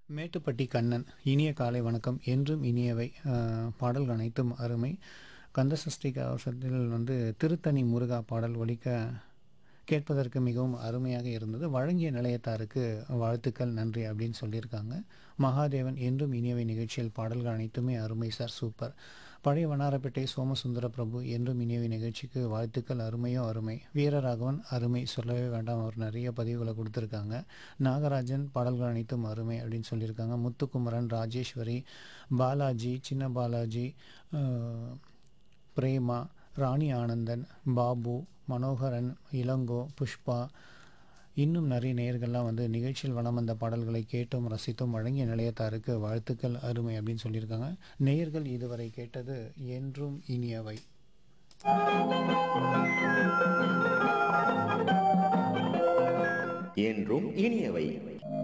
மேட்டுப்பட்டி கண்ணன் இனிய காலை வணக்கம் என்றும் இனியவை அஹ், பாடல்கள் அனைத்தும் அருமை கந்தசஷ்டி கவசத்தில் வந்து திருத்தணி முருகா பாடல் ஒலிக்க கேட்பதற்கு மிகவும் அருமையாக இருந்தது வழங்கிய நிலையத்தாருக்கு வாழ்த்துக்கள் நன்றி அப்படின்னு சொல்லியிருக்காங்க மகாதேவன் என்றும் இனியவை நிகழ்ச்சியில் பாடல்கள் அனைத்துமே அருமை சார் சூப்பர் பழைய வண்ணாரப்பேட்டை சோமசுந்தர பிரபு என்றும் இனியவை நிகழ்ச்சிக்கு வாழ்த்துக்கள் அருமையோ அருமை வீரராகவன் அருமை சொல்லவே வேண்டாம் அவர் நிறைய பதிவுகளை கொடுத்துருக்காங்க நாகராஜன் பாடல்கள் அனைத்தும் அருமை அப்படின்னு சொல்லியிருக்காங்க முத்துக்குமரன் ராஜேஸ்வரி பாலாஜி சின்ன பாலாஜி அஹ், பிரேமா ராணி ஆனந்தன் பாபு மனோகரன் இளங்கோ புஷ்பா இன்னும் நிறைய நேயர்கள்லாம் வந்து நிகழ்ச்சியில் வளம் வந்த பாடல்களை கேட்டும் ரசித்தும் வழங்கிய நிலையத்தாருக்கு வாழ்த்துக்கள் அருமை அப்படின்னு சொல்லியிருக்காங்க நேயர்கள் இதுவரை கேட்டது என்றும் இனியவை என்றும் இனியவை